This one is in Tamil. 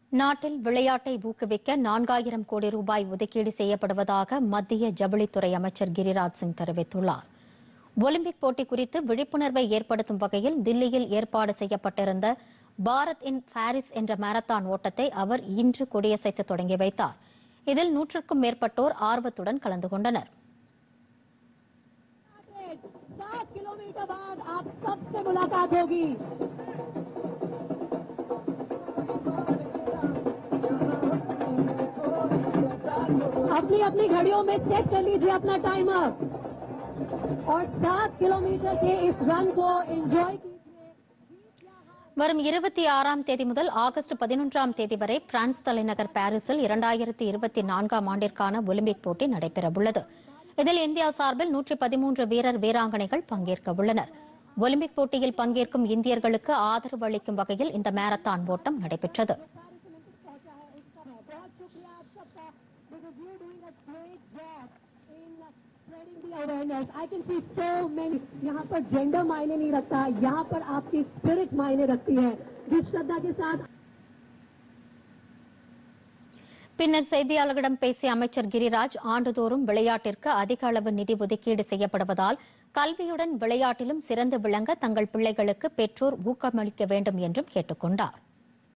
நாட்டில் விளையாட்டை ஊக்குவிக்க நான்காயிரம் கோடி ரூபாய் ஒதுக்கீடு செய்யப்படுவதாக மத்திய ஜவுளித்துறை அமைச்சர் கிரிராஜ் சிங் தெரிவித்துள்ளார் ஒலிம்பிக் போட்டி குறித்து விழிப்புணர்வை ஏற்படுத்தும் வகையில் தில்லியில் ஏற்பாடு செய்யப்பட்டிருந்த பாரத் இன் பாரிஸ் என்ற மாரத்தான் ஓட்டத்தை அவர் இன்று கொடியசைத்து தொடங்கி வைத்தார் இதில் நூற்றுக்கும் மேற்பட்டோர் ஆர்வத்துடன் கலந்து கொண்டனர் सात किलोमीटर बाद आप सबसे मुलाकात होगी अपनी अपनी घड़ियों में सेट कर लीजिए अपना टाइमर और सात किलोमीटर के इस रन को एंजॉय कीजिए வரும் இருபத்தி ஆறாம் தேதி முதல் ஆகஸ்ட் பதினொன்றாம் தேதி வரை பிரான்ஸ் தலைநகர் பாரிஸில் இரண்டாயிரத்தி இருபத்தி நான்காம் ஆண்டிற்கான ஒலிம்பிக் போட்டி நடைபெறவுள்ளது இதில் இந்தியா சார்பில் நூற்றி பதிமூன்று வீரர் வீராங்கனைகள் பங்கேற்க உள்ளனர் ஒலிம்பிக் போட்டியில் பங்கேற்கும் இந்தியர்களுக்கு ஆதரவு அளிக்கும் வகையில் இந்த மாரத்தான் ஓட்டம் நடைபெற்றது awareness I can see so many यहाँ पर जेंडर मायने नहीं रखता यहाँ पर आपकी स्पिरिट मायने रखती है जिस श्रद्धा के साथ பின்னர் செய்தியாளர்களிடம் பேசிய அமைச்சர் கிரிராஜ் ஆண்டுதோறும் விளையாட்டிற்கு அதிக அளவு நிதி ஒதுக்கீடு செய்யப்படுவதால் கல்வியுடன் விளையாட்டிலும் சிறந்து விளங்க தங்கள் பிள்ளைகளுக்கு பெற்றோர் ஊக்கமளிக்க வேண்டும் என்றும் கேட்டுக் கொண்டார்